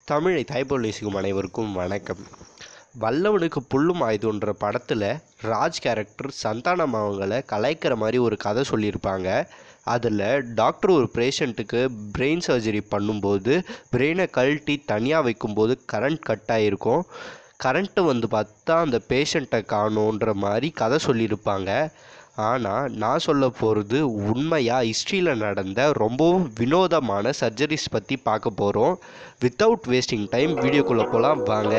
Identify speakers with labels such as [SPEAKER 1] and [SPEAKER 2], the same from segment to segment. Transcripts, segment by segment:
[SPEAKER 1] தமிழை தாய்ப்போல் நேசிக்கும் அனைவருக்கும் வணக்கம் வல்லவனுக்கு புல்லும் ஆயுதன்ற படத்தில் ராஜ் கேரக்டர் சந்தானம் அவங்கள கலாய்க்கிற மாதிரி ஒரு கதை சொல்லியிருப்பாங்க அதில் டாக்டர் ஒரு பேஷண்ட்டுக்கு பிரெயின் சர்ஜரி பண்ணும்போது பிரெயினை கழட்டி தனியாக வைக்கும்போது கரண்ட் கட் ஆகிருக்கும் கரண்ட்டு வந்து பார்த்தா அந்த பேஷண்ட்டை காணோன்ற மாதிரி கதை சொல்லியிருப்பாங்க ஆனால் நான் சொல்ல போகிறது உண்மையாக ஹிஸ்ட்ரியில் நடந்த ரொம்பவும் வினோதமான சர்ஜரிஸ் பற்றி பார்க்க போகிறோம் வித்தவுட் வேஸ்டிங் டைம் வீடியோக்குள்ளே போகலாம் வாங்க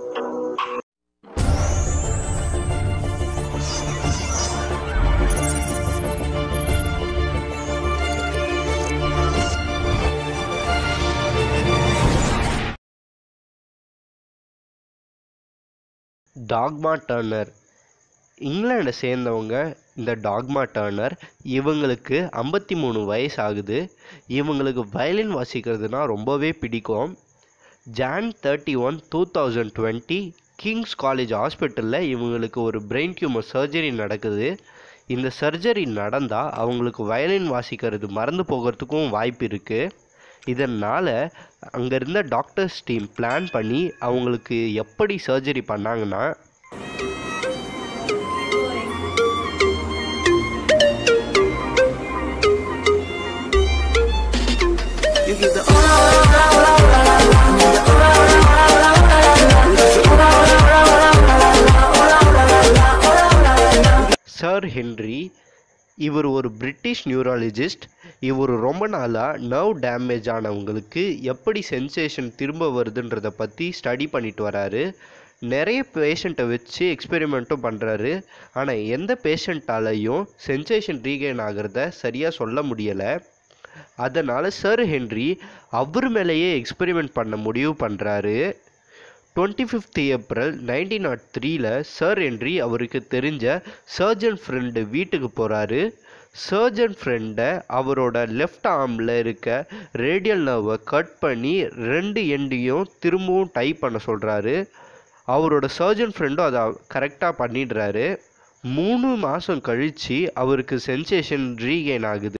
[SPEAKER 1] டாக்மா டர்னர் இங்கிலாண்டை சேர்ந்தவங்க இந்த டாக்மா டர்னர் இவங்களுக்கு ஐம்பத்தி மூணு வயசு ஆகுது இவங்களுக்கு வயலின் வாசிக்கிறதுனா ரொம்பவே பிடிக்கும் Jan thirty one two thousand twenty King's College ஹாஸ்பிட்டலில் இவங்களுக்கு ஒரு பிரெயின் டியூமர் சர்ஜரி நடக்குது இந்த சர்ஜரி நடந்தால் அவங்களுக்கு வயலின் வாசிக்கிறது மறந்து போகிறதுக்கும் வாய்ப்பு இருக்குது இதனால் அங்கே இருந்த டாக்டர்ஸ் டீம் பிளான் பண்ணி அவங்களுக்கு எப்படி சர்ஜரி பண்ணாங்கன்னா
[SPEAKER 2] You give the
[SPEAKER 1] sir Henry இவர் ஒரு பிரிட்டிஷ் நியூராலஜிஸ்ட் இவர் ரொம்ப நாளாக நர்வ் டேமேஜ் ஆனவங்களுக்கு எப்படி சென்சேஷன் திரும்ப வருதுன்றதை பற்றி ஸ்டடி பண்ணிட்டு வராரு நிறைய பேஷண்ட்டை வச்சு எக்ஸ்பெரிமெண்ட்டும் பண்ணுறாரு ஆனால் எந்த பேஷண்ட்டாலையும் சென்சேஷன் ரீகெயின் ஆகிறத சரியாக சொல்ல முடியலை அதனால் சர் ஹென்றி அவர் மேலேயே எக்ஸ்பெரிமெண்ட் பண்ண முடிவு பண்ணுறாரு twenty fifth April nineteen nought த்ரீல சர் ஹென்றி அவருக்கு தெரிஞ்ச சர்ஜன் ஃப்ரெண்டு வீட்டுக்கு போகிறாரு சர்ஜன் ஃப்ரெண்டை அவரோட லெஃப்ட் ஆர்மில் இருக்க ரேடியல் நர்வை கட் பண்ணி ரெண்டு எண்டையும் திரும்பவும் டைப் பண்ண சொல்கிறாரு அவரோட சர்ஜன் ஃப்ரெண்டும் அதை கரெக்டாக பண்ணிடுறாரு மூணு மாதம் கழித்து அவருக்கு சென்சேஷன் ரீகெயின் ஆகுது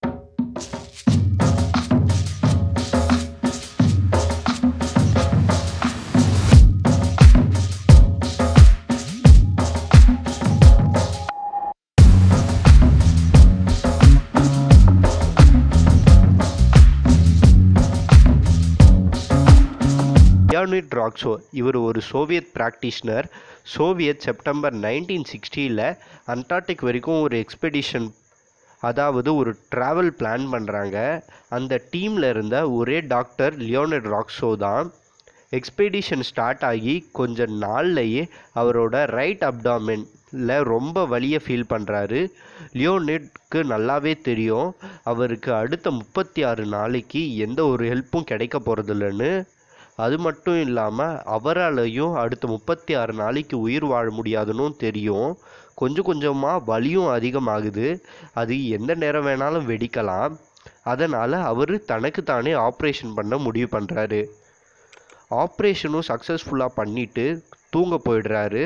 [SPEAKER 1] லியோனிட் ராக்ஸோ இவர் ஒரு Soviet practitioner Soviet September nineteen சிக்ஸ்டியில் அண்டார்டிக் வரைக்கும் ஒரு எக்ஸ்பெடிஷன் அதாவது ஒரு ட்ராவல் பிளான் பண்ணுறாங்க அந்த டீமில் இருந்த ஒரே டாக்டர் லியோனிட் ராக்ஸோ தான் எக்ஸ்பெடிஷன் ஸ்டார்ட் ஆகி கொஞ்ச நாள்லையே அவரோட ரைட் அப்டாமென்ல ரொம்ப வலியை ஃபீல் பண்ணுறாரு லியோனிட்க்கு நல்லாவே தெரியும் அவருக்கு அடுத்த முப்பத்தி ஆறு நாளைக்கு எந்த ஒரு ஹெல்ப்பும் கிடைக்க போகிறதில்லன்னு அது மட்டும் இல்லாமல் அவராலையும் அடுத்த முப்பத்தி ஆறு நாளைக்கு உயிர் வாழ முடியாதுன்னு தெரியும் கொஞ்சம் கொஞ்சமாக வலியும் அதிகமாகுது அது எந்த நேரம் வேணாலும் வெடிக்கலாம் அதனால் அவர் தனக்கு தானே ஆப்ரேஷன் பண்ண முடிவு பண்ணுறாரு ஆப்ரேஷனும் சக்ஸஸ்ஃபுல்லாக பண்ணிட்டு தூங்க போயிடுறாரு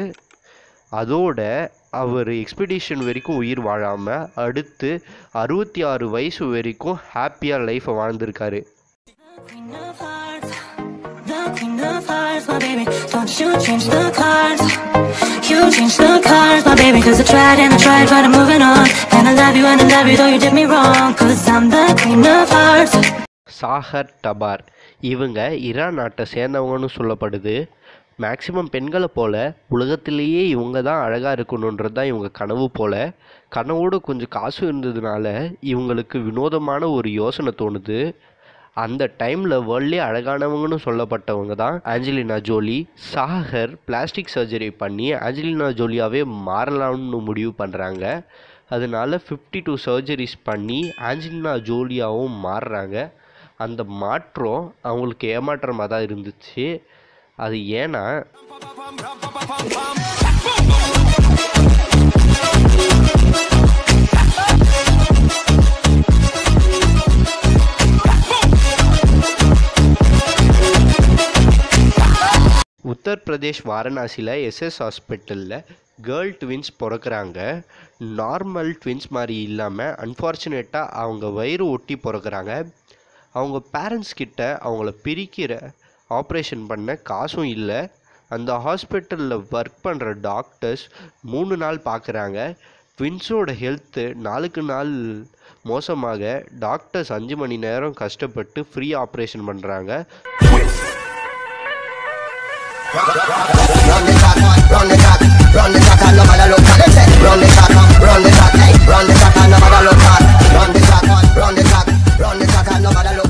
[SPEAKER 1] அதோட அவர் எக்ஸ்பெடிஷன் வரைக்கும் உயிர் வாழாமல் அடுத்து அறுபத்தி ஆறு வயசு வரைக்கும் ஹாப்பியாக லைஃப்பை வாழ்ந்திருக்காரு
[SPEAKER 3] Queen of hearts, the queen of hearts, my baby. Don't you change the cards. You change the cards, my baby. Cause I tried and I tried, but I'm moving on. And I love you and I love you, though you did me wrong. Cause I'm the queen of hearts.
[SPEAKER 1] Sagar டபார் இவங்க Iran நாட்டை சேர்ந்தவங்கன்னு சொல்லப்படுது maximum பெண்களை போல உலகத்திலேயே இவங்க தான் அழகாக இருக்கணுன்றது தான் இவங்க கனவு போல கனவோடு கொஞ்சம் காசு இருந்ததுனால இவங்களுக்கு வினோதமான ஒரு யோசனை தோணுது அந்த டைமில் வேர்ல்ட்லே அழகானவங்கன்னு சொல்லப்பட்டவங்க தான் Angelina Jolie Sahar plastic surgery பண்ணி ஆஞ்சலினா ஜோலியாவே மாறலாம்னு முடிவு பண்ணுறாங்க அதனால ஃபிஃப்டி டூ சர்ஜரிஸ் பண்ணி ஆஞ்சலினா ஜோலியாவும் மாறுறாங்க அந்த மாற்றம் அவங்களுக்கு ஏமாற்றமாக தான் இருந்துச்சு அது ஏன்னா உத்தரப்பிரதேஷ் வாரணாசியில் எஸ்எஸ் ஹாஸ்பிட்டலில் கேர்ள் ட்வின்ஸ் பிறக்கறாங்க நார்மல் ட்வின்ஸ் மாதிரி இல்லாமல் அன்ஃபார்ச்சுனேட்டாக அவங்க வயிறு ஒட்டி பிறக்கறாங்க அவங்க பேரண்ட்ஸ் கிட்ட அவங்கள பிரிக்கிற ஆப்ரேஷன் பண்ண காசும் இல்லை அந்த ஹாஸ்பிட்டலில் ஒர்க் பண்ணுற டாக்டர்ஸ் மூணு நாள் பார்க்குறாங்க வின்ஸோட ஹெல்த்து நாளுக்கு நாள் மோசமாக டாக்டர்ஸ் அஞ்சு மணி நேரம் கஷ்டப்பட்டு ஃப்ரீ ஆப்ரேஷன் பண்ணுறாங்க
[SPEAKER 4] Run the track, run the track, run the track and nobody look at them say Run the track, run the track, hey, run the track and nobody look at Run the track, run the track, run the track and nobody look